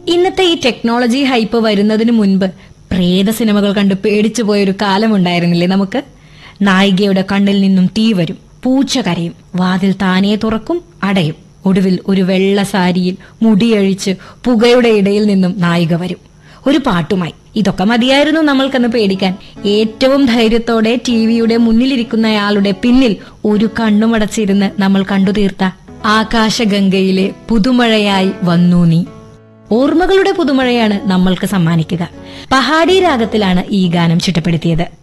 ഇന്നത്തെ ഈ technology hype വരുന്നതിന് മുൻപ് പ്രേത സിനിമകൾ കണ്ട് പേടിച്ചു പോയൊരു കാലമുണ്ടായിരുന്നില്ലേ നമുക്ക് നായികയുടെ കണ്ണിൽ നിന്നും തീ വരും പൂച്ച കരയും വാതിൽ താനേ തുറക്കും അടയും ഒടുവിൽ ഒരു വെള്ള സാരിയിൽ മുടിയഴിച്ച് പുകയുടെ ഇടയിൽ നിന്നും നായിക വരും ഒരു പാട്ടുമായി ഇതൊക്കെ മതിയായിരുന്നു നമ്മൾക്കന്ന് പേടിക്കാൻ ഏറ്റവും ധൈര്യത്തോടെ ടി വിയുടെ മുന്നിലിരിക്കുന്നയാളുടെ പിന്നിൽ ഒരു കണ്ണുമടച്ചിരുന്ന് നമ്മൾ കണ്ടു തീർത്ത ആകാശഗംഗയിലെ പുതുമഴയായി വന്നു നീ ഓർമ്മകളുടെ പുതുമഴയാണ് നമ്മൾക്ക് സമ്മാനിക്കുക പഹാഡി രാഗത്തിലാണ് ഈ ഗാനം ചിട്ടപ്പെടുത്തിയത്